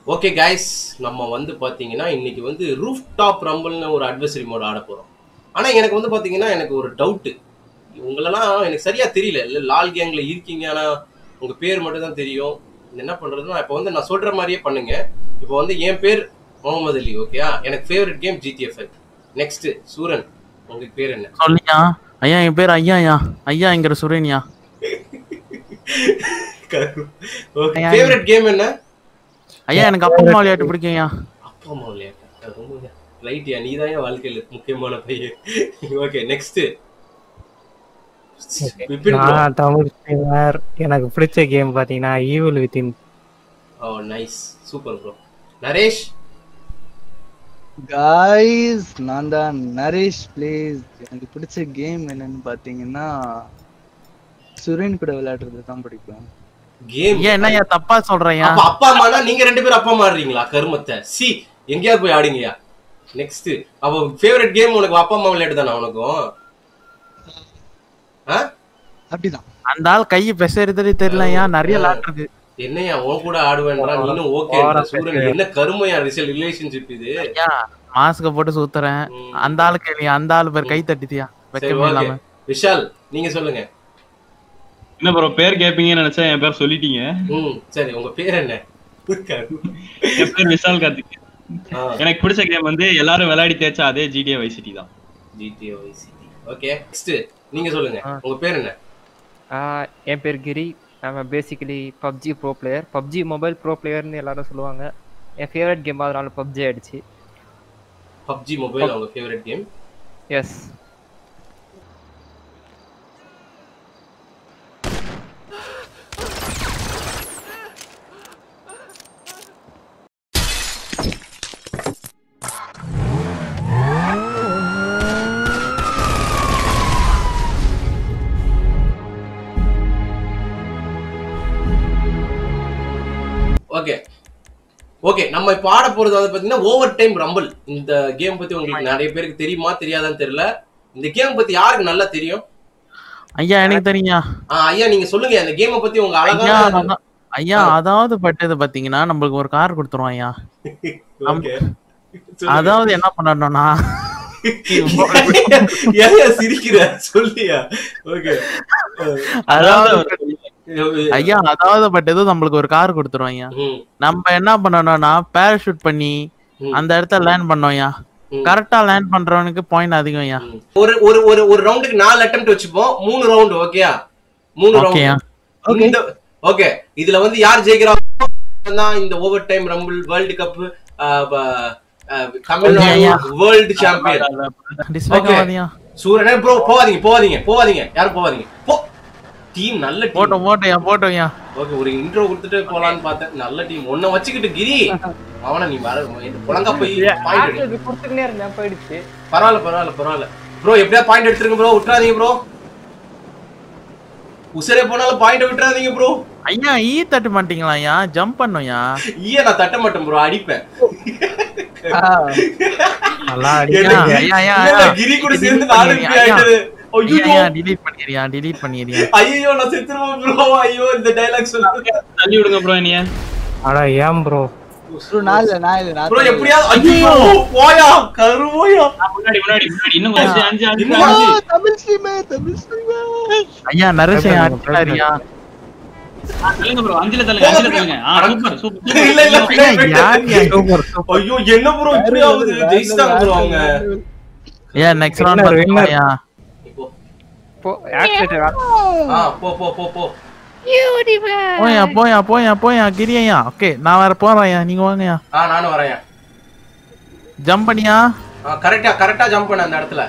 Okay guys நம்ம வந்து பாத்தீங்கன்னா இன்னைக்கு வந்து ரூஃப் டாப் ரம்பிள்னு ஒரு அட்வர்சரி மோட் ஆட போறோம் ஆனா எனக்கு வந்து பாத்தீங்கன்னா எனக்கு ஒரு டவுட்டு உங்களெல்லாம் எனக்கு சரியா தெரியல இல்ல லால் கேங்ல இருக்கீங்க ஆனா உங்க பேர் மட்டும் தான் தெரியும் என்ன பண்றதுன்னா இப்போ வந்து நான் சொல்ற மாதிரியே பண்ணுங்க இப்போ வந்து என் பேர் முகமது அலி ஓகேயா எனக்கு favourite game GTF next Sooran உங்களுக்கு பேர் என்ன சொல்லியா ஐயா என் பேர் ஐயாயா ஐயாங்கிற சுரேனியா ஓகே ஃபேவரட் கேம் என்ன ஐயா எனக்கு அப்பா அம்மா விளையாட்டு பிடிக்கும்யா அப்பா அம்மா விளையாட்டா ரொம்ப ரைட்யா நீ தான் என் வாழ்க்கையில முக்கியமான பையன் ஓகே நெக்ஸ்ட் விபின் bro. நான் தமிழ் ஸ்ட்ரீமர் எனக்கு பிடிச்ச கேம் பாத்தீங்கன்னா Evil Within oh nice super bro Naresh guys நான் தான் நரேஷ் பிளேஸ் எனக்கு பிடிச்ச கேம் என்னன்னு பாத்தீங்கன்னா சுரேன் கூட விளையாடுறது தான் பிடிக்கும் கேம் ஐயா என்னய்யா தப்பா சொல்றேயா அப்ப அப்பா அம்மானா நீங்க ரெண்டு பேரும் அப்பா அம்மா ஆடுறீங்களா கருமத்தை சி எங்கேயாவது போய் ஆடுங்கயா நெக்ஸ்ட் அவ ஃபேவரட் கேம் உனக்கு அப்பா அம்மா விளையாட்டு தானே உனக்கும் ஆ அப்படிதான் அந்த ஆள் கையை பெசறதே தெரியலையா நிறைய விளையாட்டுருக்கு என்னையா உன் கூட ஆடுவேன்றா நீனும் ஓகே சூரன் என்ன கருமையா ரிலேஷன்ஷிப் இது ஐயா மாஸ்க போட்டு சுத்துறேன் ம். அந்த ஆளுக்கு இல்லையா அந்த ஆளு பேர் கை தட்டிட்டியா சரி வெக்கமே ஓகே இல்லாம விஷால் நீங்க சொல்லுங்க என்ன ப்ரோ பேர் கேப்பீங்கன்னு நினைச்சா என் பேர் சொல்லிட்டீங்க ம் சரி உங்க பேர் என்ன என் பேர் விஷால் கார்த்திக் ஆ, எனக்கு பிடிச்ச கேம் வந்து எல்லாரும் விளையாடி தேய்ச்சா அதே ஜிடிஏ வைசிட்டி தான் GTA Vice City. Okay next நீங்க சொல்லுங்க உங்க பேர் என்ன ஆஹ் என் பேர் கிரி நம்ம basically PUBG pro player PUBG mobile pro பிளேயர்னு எல்லாரும் சொல்லுவாங்க என் ஃபேவரட் கேம் அதனால பப்ஜி ஆயிடுச்சு பப்ஜி மொபைல் உங்க favourite game yes okay okay நம்ம இப்ப ஆட போறது வந்து பாத்தீங்கன்னா ஓவர் டைம் ரம்பிள் இந்த கேம் பத்தி உங்களுக்கு நிறைய பேருக்கு தெரியுமா தெரியாதான்னு தெரியல இந்த கேம் பத்தி யாருக்கு நல்லா தெரியும் ஐயா எனக்கு தெரியுங்க ஆ, ஐயா நீங்க சொல்லுங்க இந்த கேமை பத்தி உங்க ஐயா அழகான அதான்- ஐயா அதாவது பட்டது பாத்தீங்கன்னா நம்மளுக்கு ஒரு கார் கொடுத்துருவோம் ஐயா ஓகே அதாவது என்ன பண்ணணும்னா ஏன் சிரிக்கிற சொல்லியா ஓகே அதாவது ஐயா அதாவது பட்டது நம்மளுக்கு ஒரு கார் கொடுத்துருவோம் ஐயா ம் நம்ம என்ன பண்ணணும்னா பேராஷூட் பண்ணி ம். அந்த இடத்துல லேண்ட் பண்ணோம் ஐயா ம். கரெக்டா லேண்ட் பண்றவனுக்கு பாயிண்ட் அதிகம் ஐயா ஒரு ஒரு ஒரு ஒரு ரவுண்டுக்கு நாலு அட்டெம்ட் வச்சுப்போம் மூணு ரவுண்ட் ஓகேயா மூணு ஓகேயா ரவுண்ட் இந்த ஓகே இதுல வந்து யார் ஜெயிக்கிறாங்க தான் இந்த over time rumble world cup Tamil Nadu ஐயா. World champion dislike Okay. ஆகாதியா சூரன் ப்ரோ போவாதீங்க போவாதீங்க போவாதீங்க யாரும் போவாதீங்க போ டீம் நல்ல டீம் போட்டோம் போட்டோம்யா போட்டோம்யா ஓகே ஒரு இன்ட்ரோ கொடுத்துட்டு போலான்னு பார்த்தேன் நல்ல டீம் உன்னை வச்சுக்கிட்டு கிரி அவன நீ வர ஒழுங்கா போய் பாயிண்ட் எடு கொடுத்துக்கினே இருந்தேன் போயிடுச்சு பரவாயில்ல பரவாயில்ல பரவாயில்ல ப்ரோ எப்படியா பாயிண்ட் எடுத்துருங்க ப்ரோ விட்டுறாதீங்க ப்ரோ உசரே போனாலும் பாயிண்ட் விட்டுறாதீங்க ப்ரோ ஐயா ஈ தட்ட மாட்டீங்களா ஐயா ஜம்ப் பண்ணோம்யா ஈய நான் தட்ட மாட்டேன் ப்ரோ அடிப்பேன் நல்லா அடி என்ன ஐயா, கிரி- ஐயா, ஐயா, இல்ல, இல்ல, ஐயா. கிரி கூட delete சேர்ந்து நாலு பண்ணிடுங்க, இப்படி ஆயிடுது ஐயோ ஐயா delete பண்ணிடுறியா delete பண்ணிடுறியா ஐயோ நான் செத்துருவேன் ப்ரோ ஐயோ இந்த டைலாக் சொல்லு தள்ளி விடுங்க ப்ரோ என்னைய அடா ஏன் ப்ரோ ப்ரோ நான் இல்ல நான் இல்ல நான் ப்ரோ தான் எப்படியாவது ஐயோ போயா கருவோயா முன்னாடி முன்னாடி முன்னாடி இன்னும் கொஞ்சம் அஞ்சு அஞ்சு இன்னும் அஞ்சு ஆ, தமிழ் ஸ்ட்ரீமர் தமிழ் ஸ்ட்ரீமர் ஐயா நரேஷ் ஐயா Prepare பண்ணுங்க, அடிக்கிறாரியா ஆ, தள்ளுங்க ப்ரோ அஞ்சுல தள்ளுங்க அஞ்சுல தள்ளுங்க ஆ சூப்பர் சூப்பர் இல்ல இல்ல ஐயா யார் யா சூப்பர் சூப்பர் ஐயோ என்ன ப்ரோ இப்படி ஆகுது ஜெயிச்சிட்டாங்க ப்ரோ அவங்க ஐயா நெக்ஸ்ட் ரவுண்ட் Winner, winner. பாத்தீங்களா இப்போ போ ஆக்சிலேட்டர் ஆ போ போ போ போ போயா போயா போயா போயா கிரி ஐயா ஓகே நான் வேற போறேன் ஐயா நீங்க வாங்கய்யா ஆ நானும் வரேன் ஜம்ப் பண்ணியா ஆ கரெக்டா கரெக்டா ஜம்ப் பண்ண அந்த இடத்துல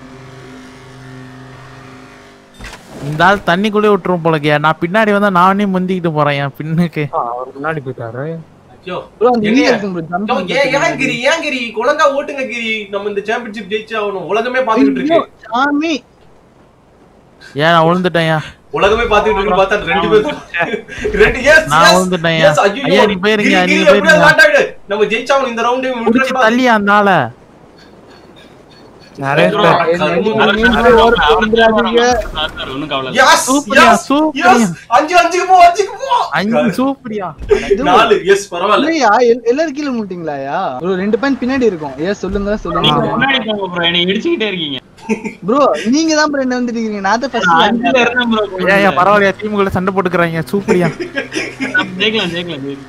இந்த ஆள் தண்ணிக்குள்ளே விட்டுரும் போலக்கே நான் பின்னாடி வந்தா நானே முந்திக்கிட்டு போறேன் என் பின்னுக்கு அவர் முன்னாடி போயிட்டாரு ஐயோ ப்ரோ அந்த என்னையா? வீடியோ இருக்கு ப்ரோ ஐயோ, ஏன் ஏன் கிரி ஏன் கிரி ஒழுங்கா ஓட்டுங்க கிரி நம்ம இந்த சாம்பியன்ஷிப் ஜெயிச்சு ஆகணும் உலகமே பாத்துக்கிட்டு இருக்கு சாமி ஏன் நான் விழுந்துட்டேன் ஐயா உலகமே பாத்துக்கிட்டு இருக்கு பார்த்தா ரெண்டு பேரும் ரெண்டு yes நான் yes வந்துட்டேன் yes ஐயா. ஐயோ ஐயா, நீ போயிருங்க, கிரி, நீங்க கிரி, எப்படியாவது போயிருங்க. லாட் ஆயிடு. நம்ம ஜெயிச்சாகணும் இந்த ரவுண்டே முடிச்சு தள்ளி அந்த ஆளை நிறைய bro, பேர் என்ன கரும்பு நீங்க கரும்பு. நீங்க work பண்றாதீங்க. ஒன்னும் கவலை இல்ல. Yes, சூப்பரியா, yes, சூப்பரியா. yes. அஞ்சு அஞ்சுக்கு போ அஞ்சுக்கு போ அஞ்சு சூப்பரியா நாலு எஸ் பரவாயில்ல இல்லையா எல்- எல்லாரும் கீழே முட்டிங்களாயா ஒரு ரெண்டு பாயிண்ட் பின்னாடி இருக்கும் ஏன் சொல்லுங்க நீங்க சொல்லுங்க முன்னாடி போங்க bro, என்னை இடிச்சுக்கிட்டே இருக்கீங்க. ப்ரோ நீங்க தான் bro என்ன வந்துட்டு இருக்கீங்க நான் தான் நான் ஃபர்ஸ்ட் அஞ்சுல இருந்தேன் bro, ஐயா ஐயா பரவாயில்லையா டீமுக்குள்ள சண்டை போட்டுக்கிறாங்க சூப்பரியா ஜெயிக்கலாம், ஜெயிக்கலாம், ஜெயிக்கலாம்.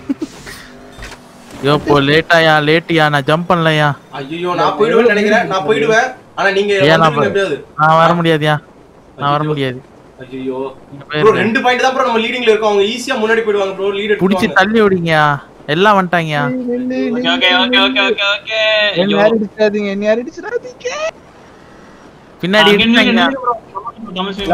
ஐயோ இப்போ லேட்டாயா லேட்டியா நான் ஜம்ப் பண்ணலையா ஐயோ நான் போயிடுவேன்னு நினைக்கிறேன் நான் போயிடுவேன் ஆனா நீங்க ஏன் நான் வந்துருவீங்க எப்படியாவது நான் வர முடியாதுயா நான் வர முடியாது ஐயோ இங்க ப்ரோ போயிருங்க. ரெண்டு பாயிண்ட் தான் ப்ரோ நம்ம லீடிங்ல இருக்கோம் அவங்க ஈஸியா முன்னாடி போயிடுவாங்க ப்ரோ லீட் புடிச்சு தள்ளி விடுங்கயா எல்லாம் வந்துட்டாங்கயா Okay, okay, okay, okay, okay, okay. என்ன ஐயோ. யாரும் அடிச்சிடாதீங்க என்ன யாரும் அடிச்சிடாதீங்க பின்னாடி அங்க நில்லுங்க, இருக்காங்க நில்லுங்க bro. தமிழ் சொல்லி-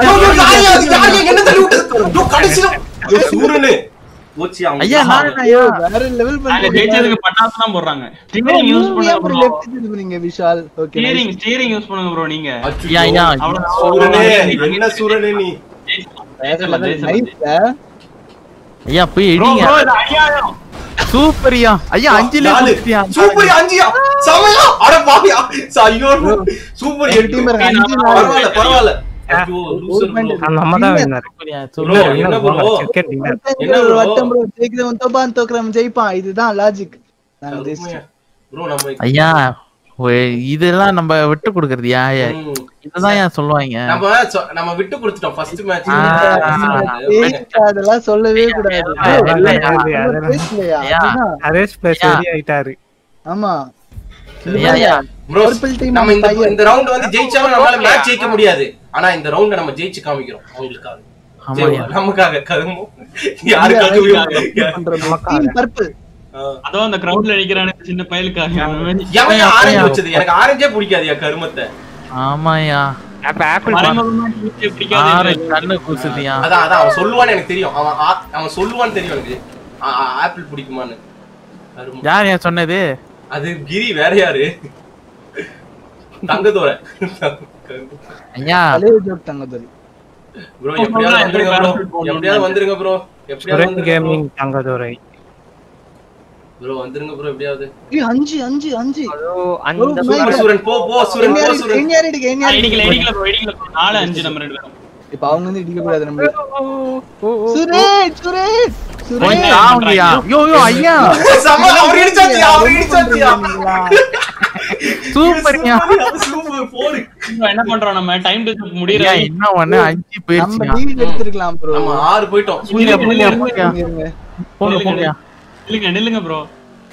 என்ன தள்ளி விட்டது ஐயோ, கடைசியில ஐயோ, சூரனு போச்சு அவங்க ஐயா நான் ஐயா வேற லெவல் நாங்க பண்றீங்க ஜெயிச்சதுக்கு பட்டாசு தான் போடுறாங்க ஸ்டீரிங் யூஸ் பண்ணுங்க ப்ரோ லெஃப்ட் திரும்புறீங்க Vishal okay steering steering use பண்ணுங்க ப்ரோ நீங்க அச்சோ, ஐயா ஐயா அவ்வளவுதான். சூரனே என்ன சூரனே நீ ஜெயிச்சிடலாம், ஜெயிச்சிடலாம். நைஸ்ல ஐயா போய் Bro, இடிங்க bro, இது அநியாயம். சூப்பரியா ஐயா அஞ்சுல நாலு. சூப்பர் அஞ்சியா சமையா அட பாவியா ஐயோ சூப்பர் எங்க team எட்டு இருக்க அஞ்சு நாலு. பரவாயில்ல பரவாயில்ல ஐயோ, loser bro. நம்ம தான் வின்னர் Bro, என்ன bro? கிரிக்கெட் வின்னர் என்ன bro? வட்டம் ப்ரோ ஜெயிக்கிறவன் தோப்பான் தோக்குறவன் ஜெயிப்பான் இதுதான் லாஜிக் நாங்க ஜெயிச்சிட்டோம் ப்ரோ நம்ம ஐயா ஒ- இதெல்லாம் நம்ம விட்டு கொடுக்கறதுயா ம், இதுதான் ஏன் சொல்லுவாங்க நம்ம சொ- நம்ம விட்டு கொடுத்துட்டோம் ஃபர்ஸ்ட் மேட்ச் ஆ. ஜெயிச்சிட்டா, அதெல்லாம் சொல்லவே கூடாது ஐயா, bro, இல்ல, அதெல்லாம் ஐயா, நம்ம பேசலையா? ஐயா. அதுதான். ஹரேஷ் பிளஸ் ஐயா. ரெடி ஆயிட்டாரு ஆமா ஐயா ஐயா ப்ரோ Purple team நம்ம இந்த பையன். இந்த ரவுண்ட் வந்து ஜெயிச்சாலும் நம்மளால மேட்ச் ஜெயிக்க முடியாது ஆனா இந்த ரவுண்ட நம்ம ஜெயிச்சு காமிக்கிறோம் அவங்களுக்காக ஆமாய்யா ஜெய்- நமக்காக கருமோ யாருக்காக Team purple. அதோ அந்த crowdல நிக்கிறானே சின்ன பயலுக்காக அந்த மாதிரி. எவன் ஆரஞ்சு வச்சது எனக்கு ஆரஞ்சே பிடிக்காதுயா கருமத்தை ஆமாய்யா அப்ப ஆப்பிள் மறைமுகமா நீச்சே பிடிக்காது ஆறு என்று. கண்ணு கூசுதியா அதான் அதான் அவன் சொல்லுவான்னு எனக்கு தெரியும் அவன் ஆ- அவன் சொல்லுவான்னு தெரியும் எனக்கு ஆ- ஆ- ஆப்பிள் பிடிக்குமான்னு கருமம். யார் ஏன் சொன்னது அது கிரி வேற யாரு தங்கத்தோட ஐயா பழைய joke தங்கதுரை. ப்ரோ எப்படியாவது வந்துருங்க ப்ரோ எப்படியாவது வந்துருங்க ப்ரோ எப்படியாவது சுரேன் வந்துருங்க கேமிங் தங்கதுரை ப்ரோ வந்துருங்க ப்ரோ எப்படியாவது ஏய், அஞ்சு அஞ்சு அஞ்சு அதோ Oh அந்த my சூப்பர் God. சூரன் போ போ சூரன் என்ன போ யாரு- சூரன் என்ன யாரு இடிக்க, என்ன ஆ, யாரு இடிக்கல இடிக்க? இடிக்கல bro, இடிக்கல bro. நாலு அஞ்சு நம்ம ரெண்டு பேரும் இப்ப அவங்க வந்து இடிக்க கூடாது நம்ம சுரேஷ் சுரேஷ் சுரேஷ் கொஞ்சம் ஆகுங்கய்யா யோ யோ ஐயா சம அவர் இடிச்சாச்சியா அவர் இடிச்சாச்சியா சூப்பர்யா சூப்பர் போடு bro, என்ன பண்றோம் நம்ம டைம் டு முடியற ஐயா என்ன ஒண்ணு அஞ்சு நம்ம போயிருச்சுயா டிவி எடுத்துருக்கலாம் ப்ரோ நம்ம ஆறு போயிட்டோம் புரியா புரியா புரியா இருங்க போங்க போங்கயா நில்லுங்க நில்லுங்க ப்ரோ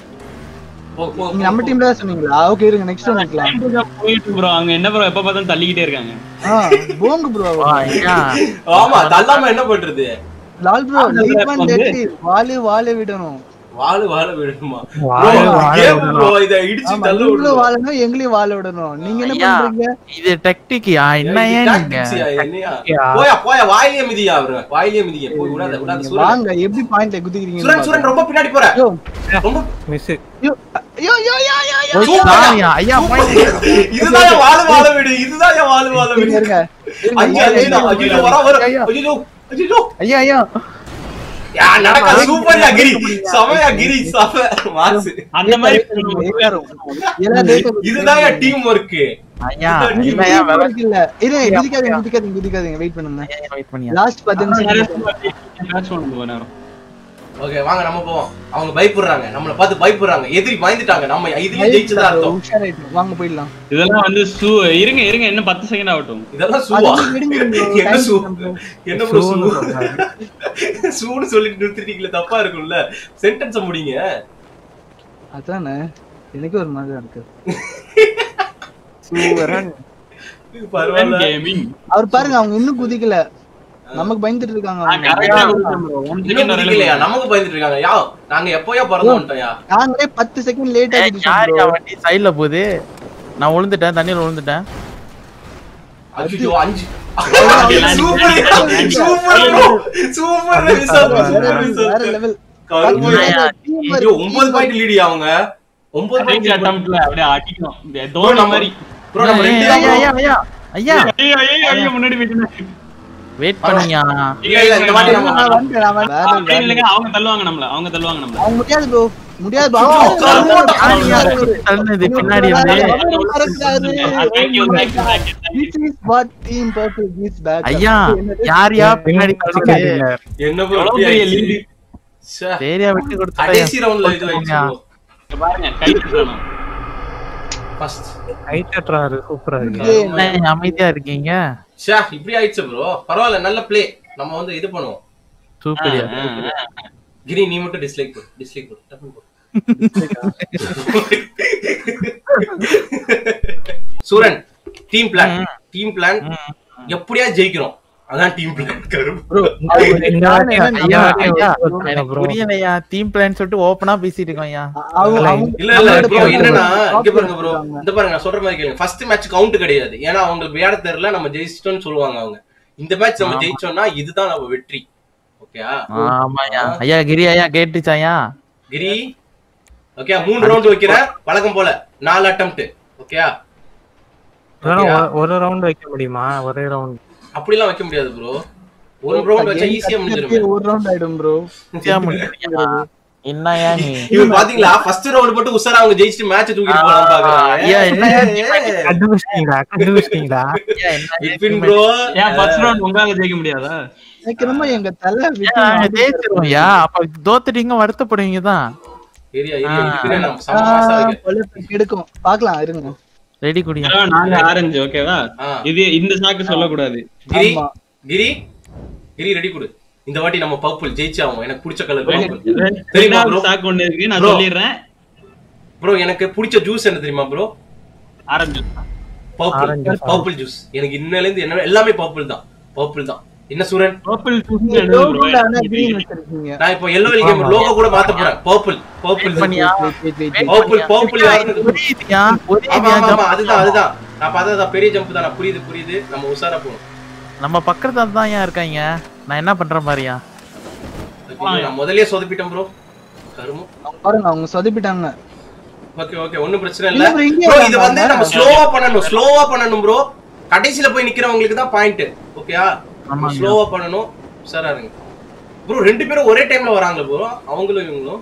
போ போ நீங்க நம்ம டீம்ல தான் சொன்னீங்களா ஓகே இருங்க நெக்ஸ்ட் ஒன் வைக்கலாம் டைம் டு போயிட்டு ப்ரோ அவங்க என்ன ப்ரோ எப்ப பார்த்தாலும் தள்ளிக்கிட்டே இருக்காங்க ஆ போங்க ப்ரோ வா, ஐயா ஆமா தள்ளாம என்ன பண்றது லால் ப்ரோ அந்த லீட் rap ஒன் வந்து- டெட்டி வாலு வாலு விடணும் வாழு வாழ விடணுமா வாழ வாழ கேம் விடணும். ப்ரோ இத இடிச்சு ஆமா தள்ள நீங்களும் விடணும் வாழணும் எங்களையும் வாழ விடணும் நீங்க என்ன ஐயா. பண்றீங்க இது டெக்டிக்யா என்ன இது ஏன் tactics யா, நீங்க என்னையா? யா. போயா போயா வாயிலே மிதியா அவரு வாயிலே மிதிங்க போய் விடாத விடாத நீங்க சூரன் வாங்க எப்படி பாயிண்ட்ல குதிக்கிறீங்க சூரன் சூரன் ரொம்ப பின்னாடி போற யோ ரொம்ப மிஸ் யோ யோ யோ யோ யோ யோ ஓய், சாமியா, ஐயா point. இதுதான் என் வாழ வாழ விடு இதுதான் என் வாழ வாழ இருங்க, விடு இருங்க அஞ்சு அஞ்சு தான் அஜிலோ வர வர ஐயா. அஜிலோ அஜிலோ ஐயா ஐயா யா நடக்க சூப்பர் யா கிரி சமயா கிரி சம மாசு அந்த மாதிரி எல்லாரும் எல்லாரும் data இதுதான் என் டீம் ஒர்க் ஐயா இது இல்லையா team work இல்ல இருங்க குதிக்காதீங்க குதிக்காதீங்க குதிக்காதீங்க வெயிட் பண்ணுங்க வெயிட் பண்ணியா லாஸ்ட் பத்து நிமிஷம் மேட்ச் பண்ணுங்க நேரம் ஓகே வாங்க நம்ம போவோம் அவங்க பயப்படுறாங்க நம்மள பார்த்து பயப்படுறாங்க எதிரி பயந்துட்டாங்க நம்ம இதுலயே ஜெயிச்சதா அர்த்தம் உஷாராயிட்டு வாங்க போயிடலாம் இதெல்லாம் வந்து சூ இருங்க இருங்க இன்னும் பத்து செகண்ட் ஆகட்டும் இதெல்லாம் சூவா அது விடுங்க bro, என்ன time சூ bro. என்ன ப்ரோ சூ சூன்னு சொல்றாரு. சூன்னு சொல்லிட்டு நிறுத்திட்டீங்களே தப்பா இருக்கும்ல சென்டென்ஸ் முடிங்க அதானே எனக்கு ஒரு மாதிரி தான் இருக்கு சூரன் பரவாயில்ல கேமிங் அவர் பாருங்க அவங்க இன்னும் குதிக்கல நமக்கு பயந்துட்டு இருக்காங்க அவங்க. கரெக்டா ஒன் இன்னும் குதிக்கலையா நமக்கு பயந்துட்டு இருக்காங்க யா நாங்க எப்போயா பறந்து வந்துட்டோம்யா நாங்களே பத்து செகண்ட் லேட் ஏய், ஆகிடுச்சு யாருயா வண்டி சைடுல போகுது நான் விழுந்துட்டேன் தண்ணியில விழுந்துட்டேன் அஜிஜோ அஞ்சு அது- super super bro super result super வேற ரிசல்ட் லெவல் ஐயா, ஐயோ ஒன்பது பாயிண்ட் லீடியா அவங்க ஒன்பது பாயிண்ட் அட்டம்ப்ட்ல அப்படியே அடிக்கணும் இந்த ப்ரோ தோனி நம்ம மாதிரி ப்ரோ நம்ம ரெண்டு ஐயா தான் ஐயா ஐயா ஐயா ஐயோ ஐயோ ஐயோ முன்னாடி போயிட்டு வெயிட் பண்ணியா இல்ல இல்ல இந்த வாட்டி நம்ம நான் வந்துட்டேன், நான் வந்துட்டேன். வேற அப்படி level. இல்லைங்க அவங்க தள்ளுவாங்க நம்மள அவங்க தள்ளுவாங்க நம்மள அவங்க முடியாது ப்ரோ முடியாது bro. ஐயோ, அவங்க கருமோட்டா. யாரு, யாரு, யாரு? தள்ளுனது பின்னாடி இருந்து அவரு மறக்கிறாரு. Thank you, Oh my thank you, God. thank you, thank you. This is what team purple gives back. ஐயா என்னது? யாரையா பின்னாடி தள்ளுறது என்ன bro எவ்வளவு இப்படி பெரிய ஆயிடுச்சு? lead. ச்சே. சரியா விட்டு கொடுத்தா கடைசி ரவுண்ட்ல இது ஆயிடுச்சு bro. இங்க பாருங்க கை தட்டணும். First. கை தட்டுறாரு சூப்பரா இருக்கு இது என்ன அமைதியா இருக்கீங்க ச்சே, இப்படி ஆயிடுச்சு ப்ரோ பரவாயில்ல நல்ல ப்ளே நம்ம வந்து இது பண்ணுவோம் சூப்பரியா ஆ, ஆ. கிரி நீ மட்டும் டிஸ்லைக் போடு டிஸ்லைக் போடு டப்புன்னு போடு. Sooran team plan team plan எப்படியா ஜெயிக்கிறோம் அதான் டீம் பிளான் கருப்பு bro, இந்த இந்த வாட்டி என்ன ஐயா நம்ம ஐயா bro. எனக்கு புரியலையா டீம் பிளான் சொல்லிட்டு ஓப்பனா பேசிட்டு இருக்கோம் ஐயா அவங்க- அவங்க- இல்ல இல்ல ப்ரோ அவங்க என்னன்னா top இங்க பாருங்க ப்ரோ இருக்காங்க. இந்த பாருங்க நான் சொல்ற மாதிரி கேளுங்க ஃபர்ஸ்ட் மேட்ச் கவுண்ட் கிடையாது ஏன்னா அவங்களுக்கு விளையாட தெரியல நம்ம ஜெயிச்சிட்டோம்னு சொல்லுவாங்க அவங்க இந்த மேட்ச் நம்ம ஜெயிச்சோம்னா இதுதான் நம்ம வெற்றி ஓகேயா ஆமா ஐயா ஐயா கிரி ஐயா கேட்டுச்சாயா கிரி ஓகே மூணு ரவுண்ட் வைக்கிறேன் வழக்கம் போல நாலு அட்டம்ப்ட் ஓகேயா இதெல்லாம் ஒரு- ஒரு ரவுண்ட் வைக்க முடியுமா ஒரே ரவுண்ட் அப்படிலாம் வைக்க முடியாது ப்ரோ ஒரு ரவுண்ட் வச்சா ஈஸியா முடிஞ்சிருமே ஒரு round ஆயிடும் bro. என்னயா நீ இவன் பாத்தீங்களா ஃபர்ஸ்ட் ரவுண்ட் மட்டும் உசாரா அவங்க ஜெயிச்சிட்டு மேட்ச் தூக்கிட்டு போலாம் பாக்குறாங்க ஐயா, என்னய்யா கண்டுபிடிச்சிட்டீங்களா கண்டுபிடிச்சிட்டீங்களா ஐயா, என்ன இட்வின் ப்ரோ ஏன் ஃபர்ஸ்ட் ரவுண்ட் உங்களால ஜெயிக்க முடியாதா எனக்கு என்னமோ எங்க தலை விட்டு ஐயா, நாங்க ஜெயிச்சிருவோம் ஐயா அப்ப தோத்துட்டீங்க வருத்தப்படுவீங்க தான் ஏரியா ஏரியா ஆ. இதுக்குன்னு நம்ம சம மாசா ஆ, இருக்கு பொழப்பு கெடுக்கும் பாக்கலாம் இருங்க ரெடி குடியா இதோ நாங்க ஆரஞ்சு ஓகேவா ஆ. இது இந்த சாக்கு சொல்லக்கூடாது கிரி ஆமா. கிரி கிரி ரெடி கொடு இந்த வாட்டி நம்ம பர்பிள் ஜெயிச்சாகும் எனக்கு பிடிச்ச கலர் பர்பிள் ரெண்டு- தெரியுமா ரெண்டாவது bro? சாக்கு ஒண்ணு இருக்கு நான் Bro. சொல்லிடுறேன் ப்ரோ எனக்கு பிடிச்ச ஜூஸ் என்ன தெரியுமா bro orange purple Orange juice. Purple juice எனக்கு இன்னல இருந்து என்ன எல்லாமே பர்பிள் தான் பர்பிள் தான் என்ன சூரன் பர்பிள் நீங்க logo ல ஆனா green வச்சிருக்கீங்க. நான் இப்போ எல்லோ கேம் லோகோ கூட மாத்த போறேன் பர்பிள் பர்பிள் Wait பண்ணியா? Wait, wait, wait, wait. Purple purple யாருன்னு புரியுதுயா ஆமா புரியுதுயா ஆமா ஆமா jump அதுதான் அதுதான் நான் பார்த்தா பெரிய ஜம்ப் தான் நான் புரியுது புரியுது நம்ம உஷாரா போகணும் நம்ம பக்கத்துல தான் ஏன் இருக்காங்க நான் என்ன பண்றேன் பாரியா ஐயோ, நான் முதல்லயே சொதப்பிட்டேன் ப்ரோ கருமம் அவங்க பாருங்க அவங்க சொதப்பிட்டாங்க ஓகே ஓகே ஒண்ணும் பிரச்சனை இல்ல இல்ல bro, இங்கே ப்ரோ இது வராங்க. வந்து நம்ம ஸ்லோவா பண்ணணும் ஸ்லோவா பண்ணணும் ப்ரோ கடைசில போய் நிக்கிறவங்களுக்கு தான் பாயிண்ட் ஓகேயா நம்ம ஆமாங்க. ஸ்லோவா பண்ணணும் உஷாரா இருங்க ப்ரோ ரெண்டு பேரும் ஒரே டைம்ல வராங்களா ப்ரோ அவங்களும் இவங்களும்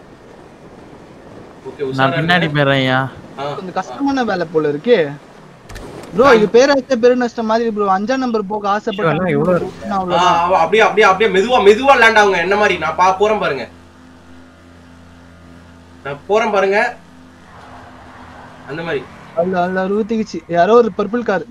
ஓகே நான் உஷாரா பின்னாடி இருங்க. போயிடுறேன் ஐயா ஆ, கொஞ்சம் கஷ்டமான வேலை போல இருக்கு ப்ரோ இது பேராசை பெருநஷ்டம் மாதிரி ப்ரோ அஞ்சாம் நம்பர் போக ஐயோ, ஆசைப்பட்டாங்க இவ்வளவு ஆ, அவ்வளவுதான் அவ- அப்படியே அப்படியே அப்படியே மெதுவா மெதுவா லேண்ட் ஆகுங்க என்ன மாதிரி நான் பா போறேன் பாருங்க நான் போறேன் பாருங்க அந்த மாதிரி அல்ல அல்ல ரூத்திக்குச்சு யாரோ ஒரு பர்பிள் கார்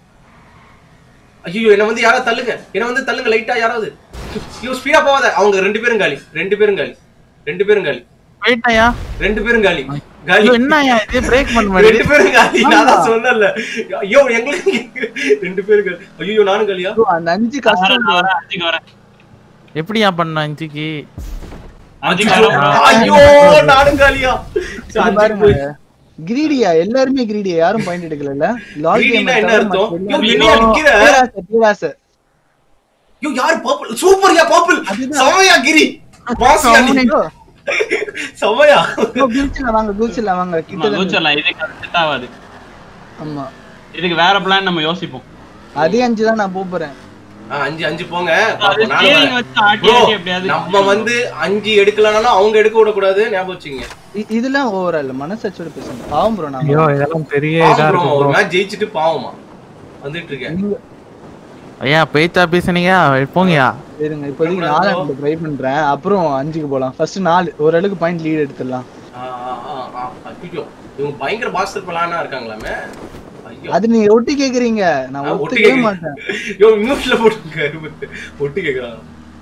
ஐயோ என்ன வந்து யாராவது தள்ளுங்க என்ன வந்து தள்ளுங்க லைட்டா யாராவது ஐயோ ஸ்பீடா போவாத அவங்க ரெண்டு பேரும் காலி ரெண்டு பேரும் காலி ரெண்டு பேரும் காலி போயிட்டாயா ரெண்டு பேரும் காலி காலி ஐயோ, என்னய்யா இது பிரேக் பண்ண ரெண்டு பேரும் காலி நான் தான் சொன்னேன்ல ஐயோ எங்களுக்கு ரெண்டு பேரும் காலி ஐயோ நானும் காலியா bro, அந்த அஞ்சு கஷ்டம் bro. வரேன் அஞ்சுக்கு வரேன் எப்படியா பண்ண இஞ்சிக்கு அஞ்சுக்கு ஐயோ, வரேன் ஐயோ நானும் காலியா சரி, இது அஞ்சு பாருங்க போய். கிரீடியா எல்லாருமே கிரீடியா யாரும் பாயிண்ட் எடுக்கல லால் Greedy-னா என்ன அர்த்தம்? ஐயோ, கேம் என்னையா நிக்கிற? பேராசை பேராசை ஐயோ யாரு பர்பிள் சூப்பர்யா பர்பிள் அதுதான். சமயா கிரி பாசியா நீ bro, சமயா bro, குதிச்சிடலாம் வாங்க குதிச்சிடலாம் வாங்க கிட்ட தான் கோச்சர்லாம் இதுக்கு செட் ஆகாது ஆமா இதுக்கு வேற பிளான் நம்ம யோசிப்போம் அதே அஞ்சு தான் நான் போப் போறேன் ஆ, அஞ்சு அஞ்சு போங்க அது பாப்போம், நானும் steering வரேன். வச்சு ஆட்டி Bro, ஆட்டி எப்படியாவது நம்ம வந்து அஞ்சு எடுக்கலனாலும் அவங்க எடுக்க விடக்கூடாது ஞாபகம் வச்சுங்க இ- இதெல்லாம் ஓவரா இல்ல மனசாட்சியோட பேசுங்க பாவம் ப்ரோ நான் ஐயோ இதெல்லாம் பெரிய இதா பாவம் bro, இருக்கு ஒரு bro மேட்ச் ஜெயிச்சுட்டு பாவமா வந்துட்டு இருக்கேன் ஐயா பேச்சா பேசுனீங்க போங்கயா இருங்க இப்போதைக்கு கூடாது நாலு bro. ட்ரை பண்றேன் அப்புறம் அஞ்சுக்கு போலாம் ஃபர்ஸ்ட் நாலு ஓரளவுக்கு பாயிண்ட் லீட் எடுத்துடலாம் ஆ, ஆ, ஆ, ஆ, ஐயோ இவங்க பயங்கர பாஸ்டர் பிளானா இருக்காங்களாமே ஐயோ அது நீங்க ஒட்டி கேக்குறீங்க நான் ஆ, ஒட்டி ஒத்துக்கவே கேக்குறீங்க. மாட்டேன் ஐயோ மியூட்ல போட்டுருங்க அறுபத்து ஒட்டு கேக்குறாங்க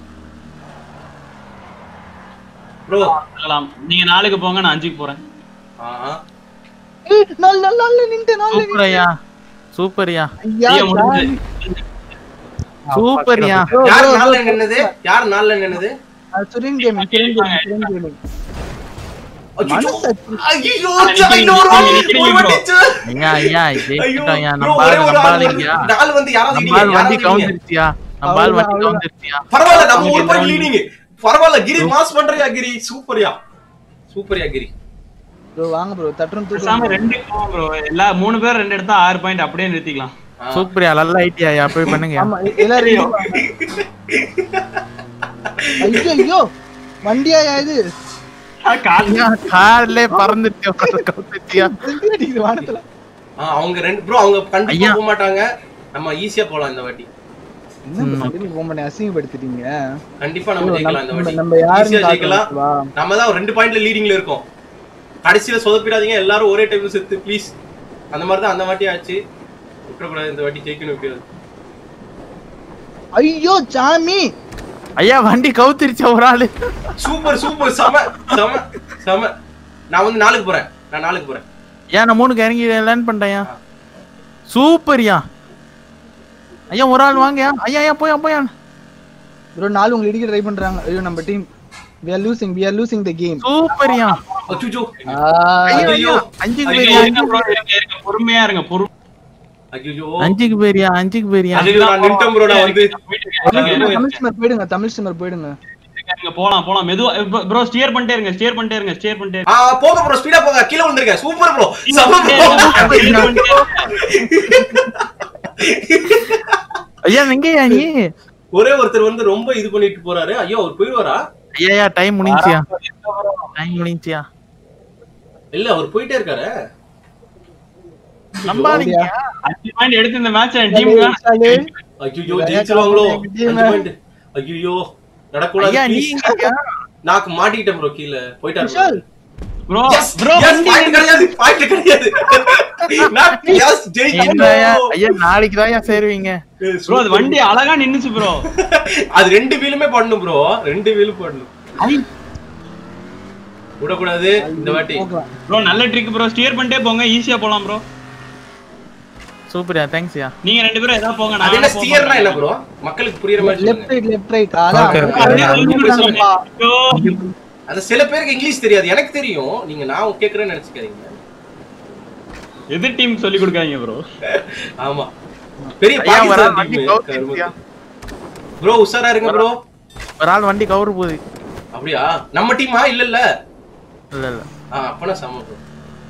ப்ரோ பார்க்கலாம். நீங்க நாலுக்கு போங்க நான் அஞ்சுக்கு போறேன் ஏய், நாலு நாலு நாலு நின்று நாலு சூப்பர் ஐயா சூப்பர்யா ஐயா ஐயா, முடிஞ்சு. ஜாலி. சூப்பர்யா bro, யார் bro, நாள்ல bro, நின்னது யார் நாள்ல நின்னது அது Suren game Suren game Suren game ஐயோ மனசாட்சி ஐயோ ஆ, நிக்கிறீங்க, இன்னொரு நிக்கிறீங்க, நிக்கிறீங்க ஒரு bro. வாட்டி ஐயா ஐயா ஐயோ ஜெயிச்சிட்டோம் ஐயா bro, நம்ம ஒரே ஆள் ஒரு நம்ம ஆள் ஆள் வந்து- இல்லையா நாள் வந்து யாராவது நம்ம ஆள் இடிங்க, வண்டி யாராவது இடிங்க. கவுந்துருச்சியா நம்ம ஆள் வண்டி அவ்வளவுதான், கவுந்துருச்சியா பரவாயில்ல நம்ம ஒரு உங்களுக்கு பாயிண்ட் இந்த லீடிங் பரவாயில்ல கிரி மாஸ் பண்றியா கிரி சூப்பர்யா சூப்பர்யா கிரி ப்ரோ வாங்க ப்ரோ தட்டுறோம் பேசாம தூக்கம் ரெண்டு போவோம் ப்ரோ எல்லா மூணு பேர் ரெண்டு எடுத்தா ஆறு பாயிண்ட் அப்படியே நிறுத்திக்கலாம் சூப்பரியா நல்ல ஐடியா போய் பண்ணுங்க ஆமா எ- எல்லாரும் ready வாங்க. ஐயோ ஐயோ வண்டியா இது கால் கார்ல பறந்துட்டு கவுத்தியா திருப்பி அடிக்குது வானத்துல ஆ, அவங்க ரெண்டு ப்ரோ அவங்க கண்டிப்பா ஐயா. போக மாட்டாங்க நம்ம ஈஸியா போலாம் இந்த வாட்டி என்ன bro, திடீர்னு phone பண்ணி அசிங்கப்படுத்திட்டீங்க கண்டிப்பா நம்ம ஜெயிக்கலாம் இந்த நம்ம வாட்டி நம்ம யாருன்னு ஈஸியா ஜெயிக்கலாம் காட்டுவா நம்ம தான் ஒரு ரெண்டு பாயிண்ட்ல லீடிங்ல இருக்கோம் கடைசியில சொதப்பிடாதீங்க எல்லாரும் ஒரே டைம் செத்து ப்ளீஸ் அந்த மாதிரி தான் அந்த வாட்டி ஆச்சு விட்டுறக்கூடாது இந்த வாட்டி ஜெயிக்கணும் எப்படியாவது ஐயோ சாமி ஐயா வண்டி கவுத்திருச்சா ஒரு ஆளு சூப்பர் சூப்பர் செம செம செம நான் வந்து நாளுக்கு போறேன் நான் நாளுக்கு போறேன் ஏன் நான் மூணுக்கு இறங்கி லேர்ன் பண்ணிட்டேன் சூப்பர்யா ஐயா ஒரு ஆள் வாங்கயா ஐயா ஐயா போயா போயா ப்ரோ நாலு உங்களை இடிக்க ட்ரை பண்றாங்க ஐயோ நம்ம team we are losing we are losing the game சூப்பர்யா அச்சுச்சோ ஐயா ஐயோ. ஐயா அஞ்சுக்கு இருங்க, பேரியா இருங்க bro, இருங்க, இருங்க. பொறுமையா இருங்க பொறுமை ஐயோ அஞ்சுக்கு பேரியா அஞ்சுக்கு பேரியா ஐயோ நான் நின்ட்டேன் ப்ரோ நான் வந்து தமிழ் ஸ்மர் போயிடுங்க தமிழ் ஸ்மர் போயிடுங்க இருங்க, போலாம் போலாம் மெதுவா ப்ரோ ஸ்டியர் பண்ணிட்டே இருங்க ஸ்டியர் பண்ணிட்டே இருங்க ஸ்டியர் பண்ணிட்டே ஆ போங்க ப்ரோ ஸ்பீடா போங்க கீழ வந்திருக்கேன் சூப்பர் ப்ரோ செம இருங்க. ப்ரோ ஐயா எங்கயா நீ ஒரே ஒருத்தர் வந்து ரொம்ப இது பண்ணிட்டு போறாரு ஐயோ அவர் போயிடுவாரா ஐயா ஐயா டைம் முடிஞ்சியா டைம் முடிஞ்சியா இல்ல அவர் போயிட்டே இருக்காரு நம்பாதீங்க அஞ்சு பாயிண்ட் எடுத்து இந்த மேட்ச் டீம் விஷாலு, ஐயோ ஜெயிச்சிருவாங்களோ அஞ்சு point. ஐயோ நடக்கூடாது ஐயா நீ please. எங்கயா நாக்கு மாட்டிக்கிட்டேன் ப்ரோ கீழ போயிட்டாரு Vishal bro Yes, bro yes, point கிடையாது point கிடையாது நான் yes, என்னய்யா? ஜெயிக்கணும். ஐயா நாளைக்கு தான் சேருவீங்க ப்ரோ அது வண்டி அழகா நின்னுச்சு ப்ரோ அது ரெண்டு வீலுமே பண்ணணும் ப்ரோ ரெண்டு வீலும் பண்ணணும் விடக்கூடாது இந்த வாட்டி போகலாம் ப்ரோ நல்ல ட்ரிக் ப்ரோ ஸ்டியர் பண்ணிட்டே போங்க ஈஸியா போலாம் ப்ரோ சூப்பர்யா தேங்க்ஸ்யா நீங்க ரெண்டு பேரும் ஏதாவது போங்க அது நான் என்ன வேணா போக ஸ்டியர்னா மாட்டேன். என்ன ப்ரோ மக்களுக்கு புரியுற மாதிரி லெஃப்ட் சொல்லுங்க. ரைட் லெஃப்ட் ரைட் அதான் Okay, okay. அப்படியே அது சொல்லி சொல்லி கொடுத்தாங்கப்பா. ஐயோ. அது சில பேருக்கு இங்கிலீஷ் தெரியாது எனக்கு தெரியும் நீங்க நான் கேக்குறேன்னு நினைச்சுக்காதீங்க எதிர் டீம் சொல்லி கொடுக்காதீங்க ப்ரோ ஆமா பெரிய ஐயா ஒரு ஆள் பாகிஸ்தான் வண்டி டீம் கவுத்திருச்சியா ப்ரோ உஷாரா இருங்க ப்ரோ ஒரு ஆள் வண்டி கவுரு போகுது அப்படியா நம்ம டீமா இல்ல இல்ல இல்ல இல்ல ஆ அப்பனா சம ப்ரோ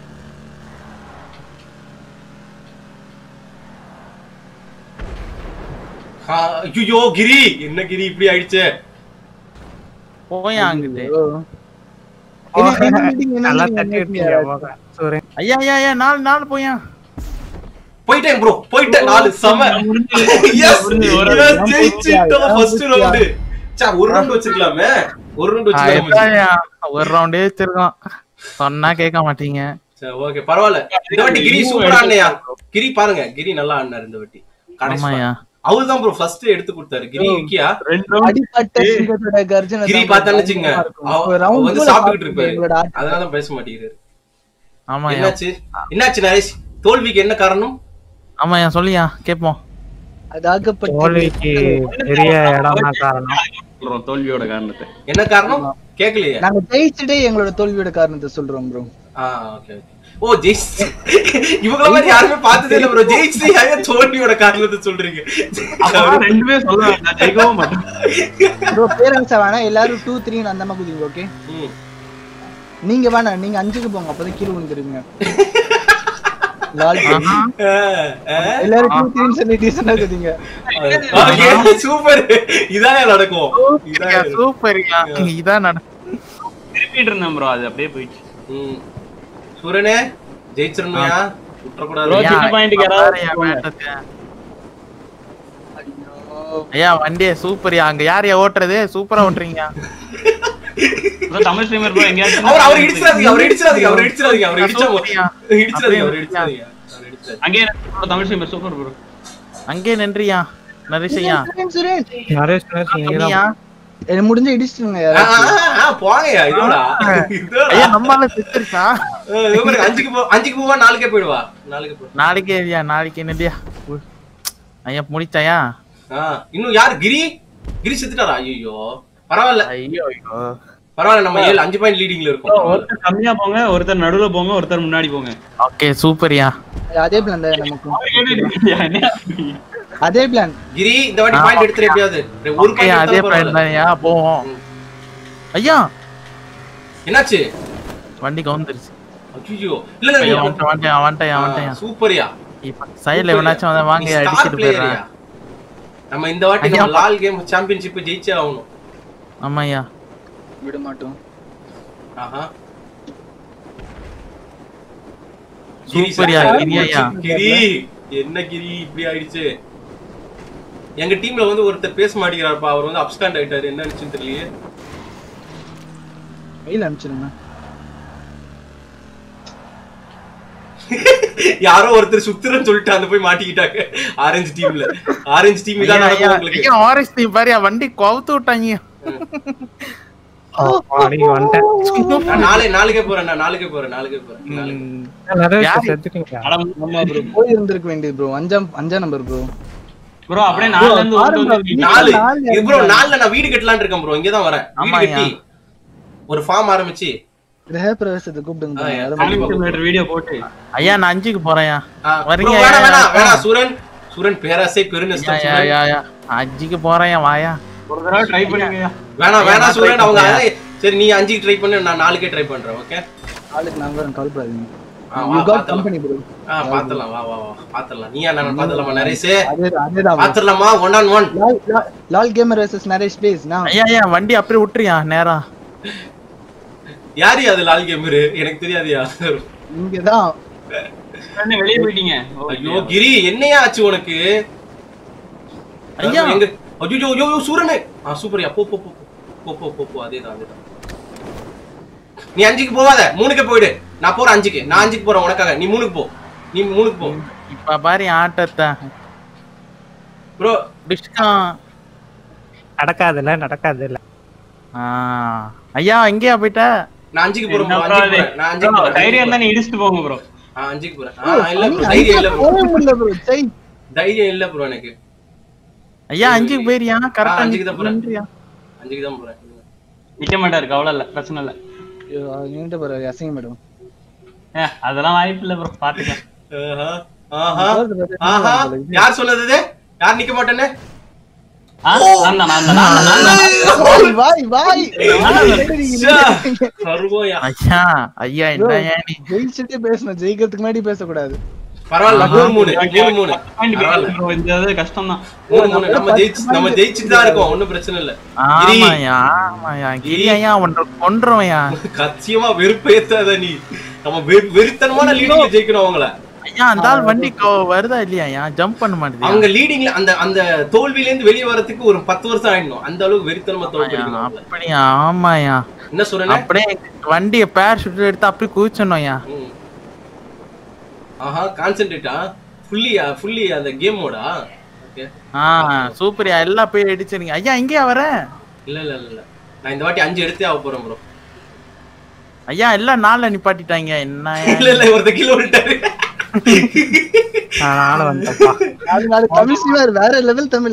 ஐயோ கிரி என்ன கிரி இப்படி ஆயிடுச்சு போயா அங்கிட்டு ஐயோ. என்ன- என்ன meeting, என்ன நல்லா meeting, தட்டி என்ன விட்டீங்க meeting? போங்க. சூரியன் ஐயா ஐயா ஐயா நாலு நாலு போயா போயிட்டேன் ப்ரோ போயிட்டேன் நாலு சம முடிஞ்சு, Yes, முடிஞ்சு, ஒரு yes, round ஜெயிச்சிட்டோம் round first round round. சா, ஒரு ரவுண்ட் வச்சிருக்கலாமே ஒரு ரவுண்ட் ஆ, வச்சிருக்கலாமே எதாயா, ஒரு ரவுண்டே வச்சிருக்கோம் சொன்னா கேட்க மாட்டீங்க சரி ஓகே பரவாயில்ல இந்த வாட்டி கிரி சூப்பரா ஆடினையா கிரி பாருங்க கிரி நல்லா ஆடினாரு இந்த வாட்டி கடைசி ஆமாயா அவரு தான் ப்ரோ ஃபர்ஸ்ட் எடுத்து கொடுத்தாரு கிரி இருக்கியா ரெண்டு round அடிப்பட்ட சிங்கத்தோட கர்ஜனை கிரி தான் பார்த்தான்னு பயங்கரமா வச்சுங்க இருக்கும். அவ- ஒரு round அவ வந்து கூட சாப்பிட்டுட்டு பார்த்துட்டு இருப்பாரு எங்களோட ஆட்டம். அதனால தான் பேச மாட்டேங்கிறாரு ஆமாயா என்னாச்சு என்னாச்சு நரேஷ் தோல்விக்கு என்ன காரணம் ஆமாயா சொல்லியா கேப்போம் அதாகப்பட்ட தோல்விக்கு பெரிய இடம் தான் காரணம் சொல்றோம் தோல்வியோட காரணத்தை என்ன காரணம் கேட்கலையே நாங்க ஜெயிச்சுட்டே எங்களோட தோல்வியோட காரணத்தை சொல்றோம் ப்ரோ ஆ ஓகே ஓகே ஓ ஜெயிச்சு இவங்கள மாதிரி யாருமே பார்த்ததே இல்ல ப்ரோ ஜெயிச்சு யாரே தோல்வியோட காரணத்தை சொல்றீங்க அப்பதான் ரெண்டுமே சொல்ல வேண்டாம் ஜெயிக்கவும் மாட்டேன் ப்ரோ பேரண்ட்ஸா வேணா எல்லாரும் டூ த்ரீ அந்த மாதிரி குதிங்க ஓகே ம். நீங்க வேணாம் நீங்க அஞ்சுக்கு போங்க அப்பதான் கீழே விழுந்துருங்க லால் ஆ, ஆ. எல்லாரும் டூ த்ரீன்னு சொல்லி டீசெண்டா குதிங்க Okay, சூப்பர் இதானே நடக்கும் இதானே நடக்கும். சூப்பர்யா இதான் நட திருப்பிட்டு இருந்தேன் ப்ரோ அது அப்படியே போயிடுச்சு ம். சூரனே ஜெயிச்சிரணும்யா Bro, விட்டுறக்கூடாது சின்ன ஐயா, point க்கு இப்ப யாராவது பாருயா போங்க. வேட்டத்தை. ஐயா வண்டியே சூப்பர்யா அங்க யாரையா ஓட்டுறது சூப்பரா ஓட்டுறீங்க bro, தமிழ் ஸ்ட்ரீமர் ப்ரோ எங்கேயாச்சும் அவர் அவர் இடிச்சிடாதீங்க அவர் இடிச்சிடாதீங்க அவர் இடிச்சிடாதீங்க அவர் இடிச்சா சூப்பர்யா. இடிச்சிடாதீங்க அவர் இடிச்சிடாதீங்க அவர் இடிச்சிடாதீங்க அங்கேயே bro, Tamil streamer super bro அங்கே நன்றியா நரிசையா சுரேன், சுரேன் நரேஷ் நரேஷ் நீங்க நீயா எனக்கு முடிஞ்ச இடிச்சிட்டுங்க ஆ, யாராச்சும் ஆ, ஆ, போங்கய்யா இதோடா இதோடா ஐயா நம்மளால செத்துருச்சா ஆ, இதோ பாருங்க, அஞ்சுக்கு போ அஞ்சுக்கு போவா நாளைக்கே போயிடுவா நாளைக்கு போ நாளைக்கே ஐயா நாளைக்கு என்னடியா ஐயா முடிச்சாயா ஆ, இன்னும் யார் கிரி கிரி செத்துட்டாரா ஐயோ பரவாயில்ல ஐயோ ஐயோ பரவாயில்ல நம்ம ஏழு அஞ்சு பாயிண்ட் லீடிங்ல இருக்கோம் பரவாயில்ல. ஒருத்தர் கம்மியா போங்க ஒருத்தர் நடுவுல போங்க ஒருத்தர் முன்னாடி போங்க ஓகே சூப்பர்யா அதே பிளான் தான் நமக்கு அவர் கேட்டுட்டு என்ன அதே பிளான் கிரி இந்த வாட்டி ஆ, பாயிண்ட் எடுத்துரு எப்படியாவது ஒரு ஓகே அதே பாயிண்ட் பிளான் தான்யா போவோம் ம். ஐயா என்னாச்சு வண்டி கவுந்துருச்சு ஐயோ இல்ல இல்ல, ஐயா இல்ல வந்துட்டேன் வந்துட்டேன் வந்துட்டேன் ஆ, வந்துட்டேன் சூப்பர்யா இப்ப சைடுல எவனாச்சும் அதை வாங்கி நீ star அடிச்சிட்டு player போயிடுறான் யா. நம்ம இந்த வாட்டி ஐயா. நம்ம லால் கேம் சாம்பியன்ஷிப் ஜெயிச்சே ஆகணும் ஆமாய்யா விட மாட்டோம் ஆஹா சூப்பர்யா, கிரி கிரியா. கிரி என்ன கிரி இப்படி ஆயிடுச்சு எங்க டீம்ல வந்து ஒருத்தர் பேச மாட்டேங்கிறாருப்பா அவர் வந்து அப்ஸ்காண்ட் ஆயிட்டாரு என்ன நினைச்சுன்னு தெரியலையே மெயில் அனுப்பிச்சிருங்க யாரோ ஒருத்தர் சுத்துறன்னு சொல்லிட்டு அந்த போய் மாட்டிக்கிட்டாங்க ஆரஞ்சு டீம்ல ஆரஞ்சு டீம் ஐயா, இதான் ஐயா, நடக்கும் உங்களுக்கு ஐயா, ஆரஞ்சு டீம் பாரியா வண்டி கவுத்து விட்டாங்க அன்னைக்கு வந்துட்டேன் நான் நாளை நாளைக்கே போறேன் நான் நாளைக்கே போறேன் நாளைக்கே போறேன் நாளைக்கு. நிறைய யாரு? செத்துட்டீங்க அட, ஆமா ப்ரோ போய் இருந்திருக்க வேண்டியது ப்ரோ அஞ்சாம் அஞ்சாம் நம்பர் ப்ரோ bro அப்படியே நாலுல இருந்து ஒருத்தர் வந்து நாலு நாலு ப்ரோ நாலுல நான் வீடு கட்டலாம்னு இருக்கேன் ப்ரோ இங்கதான் வரேன் வீடு ஆமாய்யா. கட்டி ஒரு ஃபார்ம் ஆரம்பிச்சு கிரக பிரவேசத்தை கூப்பிடுங்க ஆ, bro. அதை கண்டிப்பா. மட்டும் மீட்டர் வீடியோ போட்டு ஐயா நான் அஞ்சுக்கு போறேன் ஆ, வரீங்க, bro, வேணாம் ஐயா, வேணாம் ஐயா. வேணாம் சூரன் சூரன் பேராசை பெருநஷ்டம் சூரன். அஞ்சுக்கு போறேன் வாயா ஒரு தடவை ட்ரை பண்ணுங்க வேணாம் ஐயா, வேணாம் நான் சூரன் try அவங்க பண்றேன். அதே- சரி நீ அஞ்சுக்கு ட்ரை பண்ணு நான் நாலுக்கே ட்ரை பண்றேன் ஓகே நாளைக்கு நான் வரேன் கால் பண்ணாதீங்க ஆ, யூ வா, காட் பாத்தலாம். கம்பெனி ப்ரோ ஆ பாத்துடலாம் வா வா வா பாத்துடலாம் நீயா நான் பாத்துடலாமா நரேஷ் அதே அதேதான் bro. பாத்துடலாமா one on one Lal Lal- Lal gamer versus Naresh please நான் ஐயா ஐயா வண்டி அப்படியே விட்டுறியா நேரா யாரு அது லால் கேமரு எனக்கு தெரியாதுயா இங்கதான் உடனே வெளியே போயிட்டீங்க ஐயோ கிரி என்னையா ஆச்சு உனக்கு ஐயா. எங்க ஐயோ ஐயோ ஐயோ, சூரனே ஆ சூப்பர்யா போ போ போ போ போ போ போ அதேதான் அதேதான் நீ அஞ்சுக்கு போவாத மூணுக்கே போயிடு நான் போறேன் அஞ்சுக்கு நான் அஞ்சுக்கு போறேன் உனக்காக நீ மூணுக்கு போ நீ மூணுக்கு போ இப்ப பாரு என் ஆட்டத்தை ப்ரோ டிஸ்கான் நடக்காதுல்ல நடக்காதுல்ல ஆ ஐயா எங்கேயா போயிட்ட நான் அஞ்சுக்கு போறேன் bro, என்ன அஞ்சுக்கு bro போறேன் நான் அஞ்சுக்கு bro, போறேன் தைரியம் இருந்தா நீ இடிச்சுட்டு போங்க ப்ரோ ஆ அஞ்சுக்கு போறேன் ஆ இல்ல ப்ரோ தைரியம் இல்ல ப்ரோ போக முடியல ப்ரோ சை தைரியம் இல்ல ப்ரோ எனக்கு ஐயா அஞ்சுக்கு போயிரியா கரெக்டா அஞ்சுக்கு தான் போறேன். அஞ்சுக்கு அஞ்சுக்கு தான் போறேன் நிக்க மாட்டாரு கவலை இல்ல பிரச்சனை இல்ல ஐயோ என்கிட்ட பாரு அசிங்கம் மேடம் ஏ, அதெல்லாம் வாய்ப்பு இல்ல ப்ரோ பாத்துக்கலாம் ஆஹா ஆஹா ஆஹா யார் சொன்னது இது? யார் நிக்க மாட்டேன்னு ஆ, நான் தான், நான் தான், நான் தான், நான் தான். வாய் வாய் ச்சே, கருவோயா. ஐயா ஐயா என்னய்யா நீ ஜெயிச்சுட்டே பேசணும் ஜெயிக்கிறதுக்கு முன்னாடி பேசக்கூடாது பரவாயில்ல மூணு மூணு Okay, மூணு மூணு பாயிண்ட் பரவாயில்ல bro, இந்த இது கஷ்டம் தான் மூணு மூணு நம்ம ஜெயிச்சு நம்ம ஜெயிச்சுட்டு தான் இருக்கோம் ஒண்ணும் பிரச்சனை இல்ல கிரி, ஆமாயா ஆமாயா கிரி ஐயா ஒன்ற கொன்றுவையா கச்சியமா வெறுப்பேத்தாத நீ நம்ம வெறு- வெறித்தனமான லீடிங்ல ஜெயிக்கணும் அவங்கள ஐயா அந்த ஆள் வண்டி கோ- வருதா இல்லையா ஜம்ப் பண்ண மாட்டேது அவங்க லீடிங்ல அந்த அந்த தோல்வியில இருந்து வெளியே வரதுக்கு ஒரு பத்து வருஷம் ஆயிடணும் அந்த அளவுக்கு வெறித்தனமா தோல்விக்கணும் அவங்கள. அப்படியா ஆமாயா என்ன சொல்றேன் அப்படியே வண்டிய பேர் சுட்டு எடுத்து அப்படியே குதிச்சோம்யா ஆஹா கான்சென்ட்ரேட்டா ஃபுல்லியா ஃபுல்லி அந்த கேமோடா ஓகே ஆ சூப்பர்யா எல்லாம் போய் அடிச்சிருங்க ஐயா இங்கேயா வர இல்ல இல்ல இல்ல இல்ல நான் இந்த வாட்டி அஞ்சு எடுத்தே ஆக போறேன் ப்ரோ ஐயா எல்லாம் நாள்ல நிப்பாட்டிட்டாங்க என்ன இல்ல இல்ல ஒருத்த கிலோ விட்டாரு நான் நானும் வந்துட்டேன்ப்பா அது நாலு தமிழ் சிவார் வேற லெவல் தமிழ்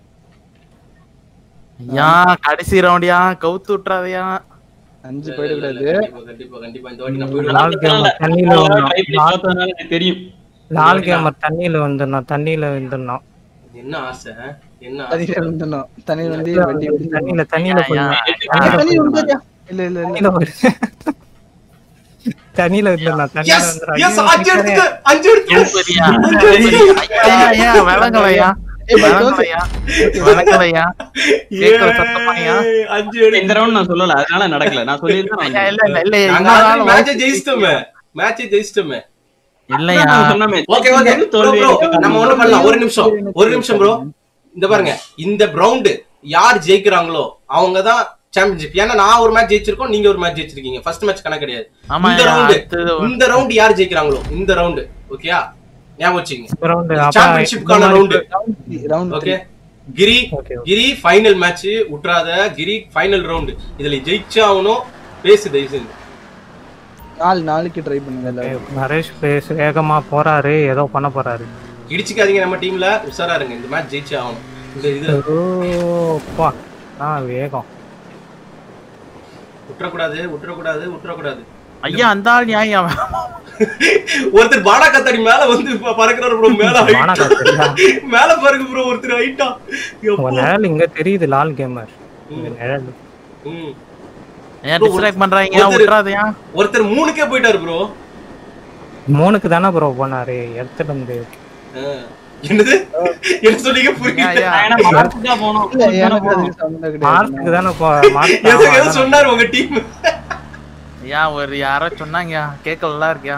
ஐயா கடைசி ரவுண்டியா கவுத்து விட்டுறாதயா அஞ்சு இல்ல, போயிடக்கூடாது இல்ல, கண்டிப்பா கண்டிப்பா கண்டிப்பா இந்த வாட்டி நான் போயிடுவேன் லால் கேமர் தண்ணியில ஒரு தடவை வந்துடணும் try பண்ணி லால் பார்த்ததுனால எனக்கு தெரியும் லால் கேமர் தண்ணியில வந்துடணும் தண்ணியில வந்துடணும் என்ன ஆசை என்ன ஆசை தண்ணியில வந்துடணும் தண்ணி வந்து வண்டி வண்டி தண்ணியில தண்ணியில போய் தண்ணி வந்துடுறியா? இல்ல இல்ல இல்ல தண்ணியில ஒரு தண்ணியில வந்துடணும் தண்ணியில எஸ் எஸ் அஞ்சு வந்துடணும் எடுத்துக்க அஞ்சு எடுத்துக்க சூப்பர்யா அஞ்சு எடுத்துக்க ஐயா ஐயா விளங்கலையா விளங்கலையா விளங்கலையா கேக்குற சத்தமாயா ஏய், அஞ்சு எடுத்து இந்த ரவுண்ட் நான் சொல்லல அதனால நடக்கல நான் சொல்லியிருந்தேன் ஐயா இல்ல இல்ல இல்ல நாங்க இன்னொரு ஆல்ரெடி ஆள் மேட்சை ஜெயிச்சிட்டோமே மேட்சை ஜெயிச்சிட்டோமே இல்லையா சொன்னமே ஓகே ஓகே ப்ரோ ப்ரோ நம்ம ஒண்ணு பண்ணலாம் ஒரு நிமிஷம் ஒரு நிமிஷம் ப்ரோ இந்த பாருங்க இந்த ரவுண்டு யார் ஜெயிக்கிறாங்களோ அவங்க தான் சாம்பியன்ஷிப் ஏன்னா நான் ஒரு மேட்ச் ஜெயிச்சிருக்கோம் நீங்க ஒரு மேட்ச் ஜெயிச்சிருக்கீங்க ஃபர்ஸ்ட் மேட்ச் கணக்கு கிடையாது ஆமா இந்த ஐயா, ரவுண்டு அடுத்தது இந்த ரவுண்ட் யார் ஜெயிக்கிறாங்களோ இந்த ரவுண்டு ஓகேயா ஞாபகம் வச்சுக்கங்க ரவுண்டு சாம்பியன்ஷிப்கான round round okay Giri Okay, okay. Giri final match விட்றாத கிரி ஃபைனல் ரவுண்டு இதுல ஜெயிச்சே ஆகணும் பேசு தயவு செஞ்சு நாலு நாளைக்கு ட்ரை பண்ணுங்க எல்லாரும் நரேஷ் பேஸ் வேகமா போறாரு ஏதோ பண்ண போறாரு இடிச்சுக்காதீங்க நம்ம டீம்ல உஷாரா இருங்க இந்த மேட்ச் ஜெயிச்சே ஆகணும் இந்த இது ஓப்பா ஆ வேகம் விட்டுறக்கூடாது விட்டுறக்கூடாது விட்டுறக்கூடாது ஐயா அந்த ஆள் நியாயம் ஒருத்தர் பாடா கத்தாடி மேல வந்து ப- பறக்குறாரு ப்ரோ மேல பானா height. கத்தாடியா? மேல பாருங்க ப்ரோ ஒருத்தர் ஹைட்டா உங்க நிழல் இங்க தெரியுது லால் கேமர் இங்க நிழல் ஏன் டிஸ்ட்ராக்ட் பண்றாங்க ஒருத்தர்- விட்டுறாதயா ஒருத்தர் மூணுக்கே போயிட்டாரு ப்ரோ மூணுக்கு தானே ப்ரோ போனாரு எடுத்துட்டு வந்து ஆ. என்னது என்ன சொன்னீங்க ஐயா, புரியல ஐயா. ஏன்னா மார்க்கு தான் போனோம் இல்ல எனக்கு அதுக்கு சம்மந்தம் கிடையாது மார்க்குக்கு தானே போ எது எது மார்க் சொன்னாரு உங்க டீம் ஐயா ஒரு யாரோ சொன்னாங்கயா கேட்கல இருக்கியா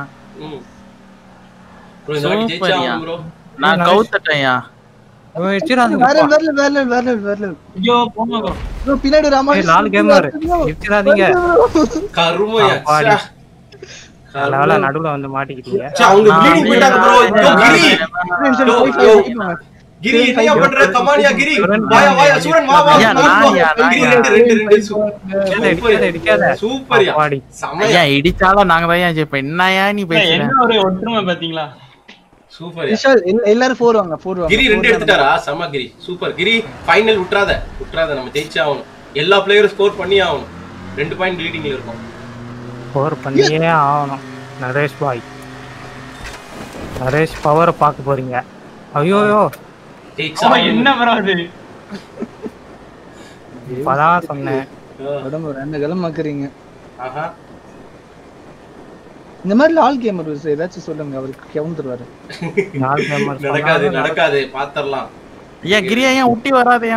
ப்ரோ இந்த வாட்டி ஜெயிச்சா சூப்பர்யா. ப்ரோ நான் கவுத்துட்டேன்யா வச்சிடாதீங்க வேற வேற வேற வேற வேற ஐயோ போங்க bro. bro, பின்னாடி ஒரு அம்மா ஏய், நாலு கேமர் வச்சிடாதீங்க கருமையா அப்பாடி. ச்சே. நல்ல வேளை நடுவுல வந்து மாட்டிக்கிட்டீங்க ச்சே, அவங்க bleeding போயிட்டாங்க ப்ரோ யோ கிரி யோ, யோ. கிரி என்னையா பண்ற கமானியா கிரி வாயா வாயா சூரன் வா வா ஐயா, வா, வா. நாயா, கிரி நாயா. ரெண்டு ரெண்டு ரெண்டு சூ- இடிக்காத, இடிக்காத, இடிக்காத. சூப்பர்யா அப்பாடி. செமையா ஐயா இடிச்சாலும் நாங்க தான் ஏன் ஜெயிப்போம் என்னயா நீ பேசுற என்ன ஒரு ஒற்றுமை பாத்தீங்களா சூப்பர்யா விஷால் எல்லா- எல்லாரும் ஃபோர் வாங்க ஃபோர் வாங்க கிரி ரெண்டு எடுத்துட்டாரா செம கிரி சூப்பர் கிரி ஃபைனல் விட்றாத விட்றாத நம்ம ஜெயிச்சே ஆகணும் எல்லா பிளேயரும் ஸ்கோர் பண்ணி ஆகணும் ரெண்டு பாயிண்ட் லீடிங்ல இருக்கும் பவர் பண்ணியே ஆகணும் நரேஷ் பாய் நரேஷ் பவரை பார்க்க போறீங்க ஐயோயோ ஜெயிச்சா ஆமா, என்ன bro அது இப்பதான் சொன்னேன் உடம்பு ரெண்டு கிளம்ப மாக்குறீங்க ஆஹா இந்த மாதிரி ஆல் கேமர் ஏதாச்சும் சொல்லுங்க அவருக்கு கவுந்துருவாரு நாலு கேமர் நடக்காது நடக்காது பாத்திரலாம் ஐயா கிரியா ஏன் ஊட்டி வராதயா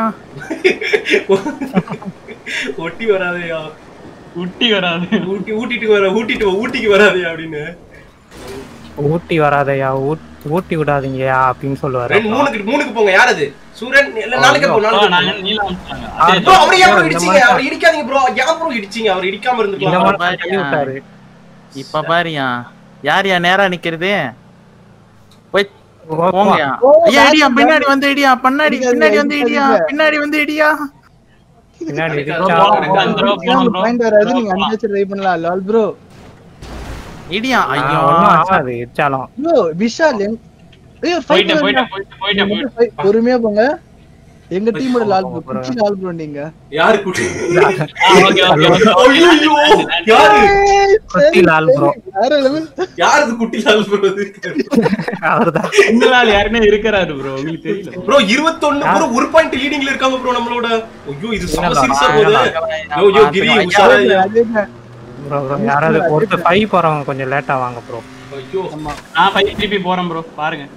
ஒட்டி வராதயா உட்டி வராது ஊட்டி ஊட்டிட்டு வர ஊட்டிட்டு வா, ஊட்டிக்கு வராதயா அப்படின்னு ஊட்டி வராதையா ஊட்- ஊட்டி விடாதீங்கயா அப்படின்னு சொல்லுவாரு ரெண்டு மூணுக்கு மூணுக்கு போங்க யார் அது சூரன் இல்ல நாளைக்கு போ நாளைக்கு நாங்க போ. நீல அனுப்பிச்சாங்க ஆ, ப்ரோ அவரை ஏன் bro இந்த இடிச்சீங்க மாதிரி அவர் இடிக்காதீங்க ப்ரோ ஏன் ப்ரோ இடிச்சீங்க அவர் இடிக்காம இந்த இருந்துக்கலாம் மாதிரி தான் தள்ளி விட்டாரு இப்ப பாருயா யார் யா நேரா நிக்கிறது போய் ஓ, போங்கயா ஓ, ஐயா back, இடியா back. பின்னாடி வந்து இடியா பின்னாடி இடிக்காதீங்க, பின்னாடி வந்து இடியா இடிக்காதீங்க. பின்னாடி வந்து இடியா பின்னாடி கிடைக்காது. இடிச்சா போலாம், அஞ்சு ரூபா போலாம் bro. பாயிண்ட் வராது நீங்க அஞ்சாச்சும் ட்ரை பண்ணலாம் லால் ப்ரோ இடியா ஆ, ஐயோ ஒண்ணும் ஆகாது இடிச்சாலும் ப்ரோ விஷால் எங்க- ஐயோ ஃபைட் போயிட்டேன் போயிட்டேன் போயிட்டேன் போயிட்டேன் போயிட்டேன் பொறுமையா போங்க எங்க டீமோட லால் ப்ரோ போறேன். குச்சி லால் ப்ரோ நீங்க யாரு கூட்டி ஆ, okay, okay, okay. ஐயோ யாரு குட்டி லால் ப்ரோ வேற லெவல் யாரு இது குட்டி லால் ப்ரோ அவர்தான் இந்த நாள் யாருமே இருக்கிறாரு ப்ரோ உங்களுக்கு தெரியல ப்ரோ 21 ப்ரோ ஒரு பாயிண்ட் லீடிங்ல இருக்காங்க ப்ரோ நம்மளோட ஐயோ இது செம என்னடா, சீரியஸா என்னடா? போகுது யோ யோ கிரி உஷாரா ஐயா. ப்ரோ ப்ரோ யாராவது ஒருத்தர் ஃபைவ் போறவங்க கொஞ்சம் லேட்டா வாங்க ப்ரோ ஐயோ நான் ஃபைவ் திருப்பி போறேன் ப்ரோ பாருங்க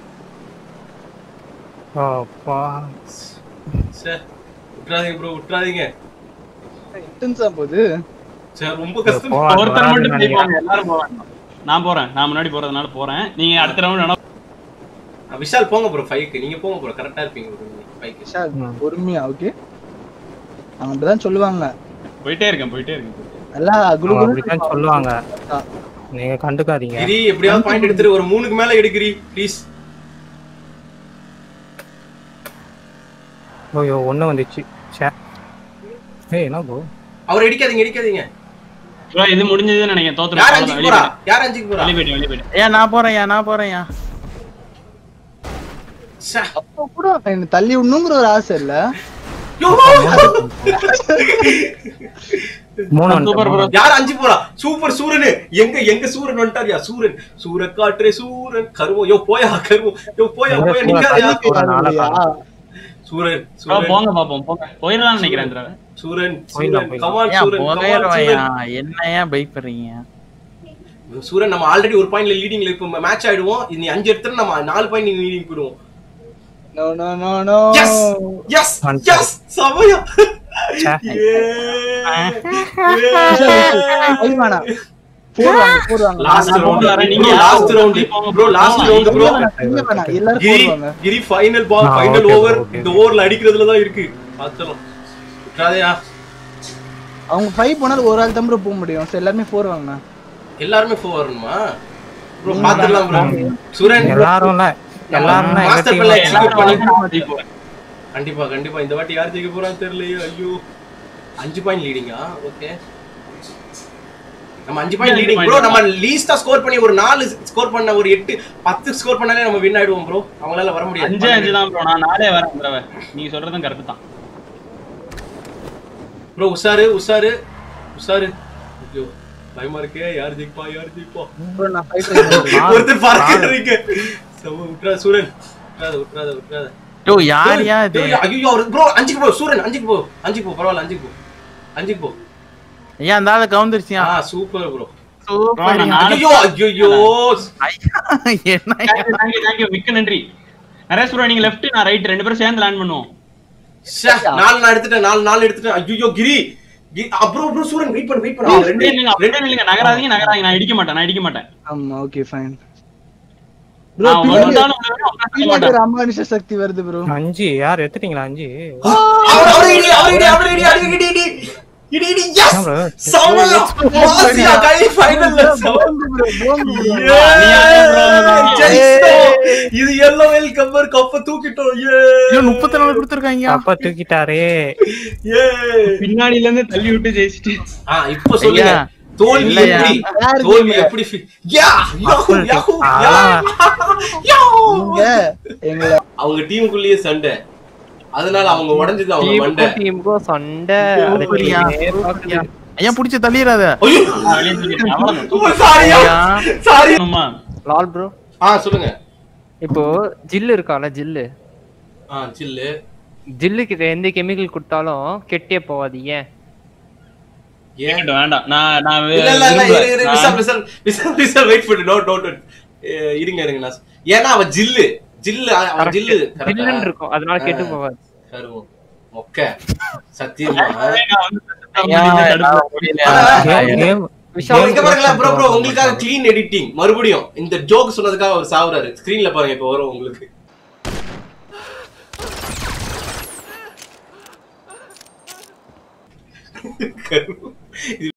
அப்பா சே விட்டுறாதீங்க ப்ரோ விட்டுறாதீங்க இன்டென்ஸா போகுது சே ரொம்ப கஷ்டம் போவாங்க, ஒருத்தர் மட்டும் வராதுன்னு போய் நினைக்கிறேன். போங்க எல்லாரும் போவாங்க நான் போறேன் நான் முன்னாடி போறதுனால போறேன் நீங்க அடுத்த ரவுண்ட் விஷால் போங்க ப்ரோ ஃபைவ்க்கு நீங்க போங்க ப்ரோ கரெக்டா இருப்பீங்க ப்ரோ ஃபைவ்க்கு விஷால் ம். பொறுமையா ஓகே அவங்க அப்படிதான் சொல்லுவாங்க போயிட்டே இருக்கேன் போயிட்டே இருக்கேன் நல்லா குளு அவங்க குளு அப்படித்தான் சொல்லுவாங்க நீங்க கண்டுக்காதீங்க கிரி எப்படியாவது பாயிண்ட் எடுத்துட்டு ஒரு மூணுக்கு மேல எடுக்கிறி ப்ளீஸ் ஐயோ ஒண்ணு வந்துச்சு ச்சே ஏய் என்ன ப்ரோ அவர் அடிக்காதீங்க அடிக்காதீங்க ப்ரோ இது முடிஞ்சதுன்னு நினைக்கிறேன் யார் தோத்துறேன் அஞ்சுக்கு வெளியே போறா யார் அஞ்சுக்கு போறா வெளியே போயிட்டேன் வெளியே போயிட்டேன் ஏன் நான் போறேன்யா நான் போறேன்யா ச்சே. அப்போ கூட எனக்கு தள்ளி விடணுங்கிற ஒரு ஆசை இல்ல யோ, மூணு சூப்பர் ப்ரோ யார் அஞ்சு போறா சூப்பர் சூரனு எங்க எங்க சூரன் வந்துட்டாரியா சூரன் சூர காற்றே சூரன் கருவம் யோ போயா கருவம் யோ போயா எங்க போயா சூரன் நிக்காதயா ஒரு நாளை காணோம். சூரன் ப்ரோ சூரன் போங்க பாப்போம் போங்க போயிடலாம்னு நினைக்கிறேன் இந்த தடவை. சூரன் போயிடலாம், சூரன் போயிடலாம். கமான் ஏன் சூரன் கமான் போறேன்யா சூரன் என்ன ஏன் பயப்படுறீங்க சூரன் நம்ம ஆல்ரெடி ஒரு பாயிண்ட்ல லீடிங்ல இப்போ மேட்ச் ஆயிடுவோம் இது நீ அஞ்சு எடுத்துட்டு நம்ம நாலு பாயிண்ட் லீடிங் போயிடுவோம் no no no no yes yes வந்துட்டேன். எஸ் சமயா ச்சே. ஐவானா போடுவாங்க போடுவாங்க லாஸ்ட் நான் ரவுண்ட் போறேன், நீங்க ப்ரோ லாஸ்ட் ரவுண்ட் போங்க, ப்ரோ லாஸ்ட் போங்க. ரவுண்ட் ப்ரோ இங்க வேணாம், எல்லாரும் கிரி போடுவாங்க கிரி ஃபைனல் பால் ஆ, ஃபைனல் okay, ஓவர் okay. இந்த ஓவர்ல அடிக்கிறதுல தான் இருக்கு பாத்துறோம் விட்டுறாதயா அவங்க ஃபைவ் போனாலும் ஒரு ஆள் தான் bro போக முடியும் சரி எல்லாருமே ஃபோர் வாங்க எல்லாருமே ஃபோர் வரணுமா ப்ரோ பாத்துடலாம் ப்ரோ சுரன் எல்லாரும் இல்ல எல்லாரும் தான் எங்க மாஸ்டர் team பிள்ளை ல execute பண்ணி எல்லாரும் போறேன். கண்டிப்பா கண்டிப்பா இந்த வாட்டி யார் ஜெயிக்க போறான்னு தெரியலையே ஐயோ அஞ்சு பாயிண்ட் லீடிங்கா ஓகே நம்ம அஞ்சு பாயிண்ட் அஞ்சு லீடிங் point ப்ரோ நம்ம லீஸ்டா ஸ்கோர் பண்ணி ஒரு நாலு ஸ்கோர் பண்ண ஒரு எட்டு பத்து ஸ்கோர் பண்ணாலே நம்ம வின் ஆயிடுவோம் ப்ரோ அவங்களால வர முடியாது அஞ்சே அஞ்சு தான் ப்ரோ நான் நாளே வரேன் இந்த தடவை நீங்க சொல்றதும் கரெக்ட் தான் ப்ரோ உஷாரு உஷாரு உஷாரு ஐயோ பயமா இருக்கே யார் ஜெயிப்பா யார் ஜெயிப்பா bro நான் ஃபைவ் ஒருத்தர் பார்க்கிறீங்க சம விட்றா சூரன் விட்றாத விட்றாத விட்றாத யோ யார் யா இது ஐயோ அவர் ப்ரோ அஞ்சுக்கு போ சூரன் அஞ்சுக்கு போ அஞ்சுக்கு போ பரவாயில்ல அஞ்சுக்கு போ அஞ்சுக்கு போ ஐயா அந்த ஆளு கவுந்துருச்சியா ஆ சூப்பர் ப்ரோ சூப்பர் நான் ஐயோ ஐயோ என்ன ஐயா? தேங்க்யூ தேங்க்யூ தேங்க்யூ மிக்க நன்றி நரேஷ் ப்ரோ நீங்க லெஃப்ட் நான் ரைட் ரெண்டு பேரும் சேர்ந்து லேண்ட் பண்ணுவோம் ச்சே, நாலு நான் எடுத்துட்டேன் நாலு நாலு எடுத்துட்டேன் ஐயோ கிரி கி- அப்புறம் அப்புறம் சூரன் வெயிட் பண்ணு வெயிட் பண்ணு அவன் ரெண்டு அப்படியே நில்லுங்க, அப்படியே நில்லுங்க, நகராதீங்க நகராதீங்க நான் இடிக்க மாட்டேன் நான் இடிக்க மாட்டேன் ஆமா ஓகே ஃபைன் நான் ப்ரோ வந்தாலும் உங்களை விட உட்கார பின்னாடி மாட்டேன். ஒரு அமானுஷ சக்தி வருது ப்ரோ அஞ்சு யார் எடுத்துட்டீங்களா அஞ்சு அவன் அவனை இடி அவனை இடி அவனை இடி அடி இடி இடி இடி இடி எஸ் bro. சமயா மாசியா கை ஃபைனல்ல இது எல்லோ வெல் கவர் கப்ப தூக்கிட்டோம் ஏ ஐயோ முப்பத்தி நாலு கொடுத்துருக்காங்க அப்பா தூக்கிட்டாரே ஏ பின்னாடில இருந்து தள்ளி விட்டு ஜெயிச்சிட்டு ஆ இப்போ சொல்லுங்க ஐயா. தோல்வி இல்லையா. எப்படி யாரு தோல்வி நீங்க? எப்படி feel- yeah yahoo yahoo yeah yeah நீங்க எங்களை அவங்க டீமுக்குள்ளேயே சண்டை அதனால அவங்க உடைஞ்சது அவங்க மண்டை டீமுக்கும் டீமுக்கும் சண்டை அது சூப்பர்யா, team ஏ சூப்பர்யா. ஐயா புடிச்சு தள்ளிடாத ஐயோ நான் வெளியே சொல்லிட்டேன், அவ்வளவுதான். சாரியா ஐயா சாரி ஆமா. லால் ப்ரோ ஆ சொல்லுங்க இப்போ ஜில்லு இருக்கால ஜில்லு ஆ சில்லு ஜில்லு கிட்ட எந்த கெமிக்கல் கொடுத்தாலும் கெட்டே போகாது ஏன் ஏன் வேண்டாம், வேண்டாம் நான் நான் வே- இல்ல இல்ல இல்ல விரும்பல. இரு இரு நான் விசால் விசால் விசால் விசால் வெயிட் பண்ணு நோ நோ நோ இருங்க இருங்க நான் சொ- ஏன்னா அவன் ஜில்லு ஜில்லு அவன் Correct. ஜில்லு ஜில்லுன்னு கரெக்டா இருக்கும் அதனால கெட்டு ஆ. போகாது கருவம் மொக்க சத்தியமா நான் வந்து ஐயா, என்னால முடியல. கேம் கேம் விஷால் இங்க பாருங்களேன் ப்ரோ ப்ரோ உங்களுக்காக க்ளீன் எடிட்டிங் மறுபடியும் இந்த ஜோக் சொன்னதுக்காக அவர் சாவுறாரு ஸ்கிரீன்ல பாருங்க இப்ப வரும் உங்களுக்கு கருவம். இது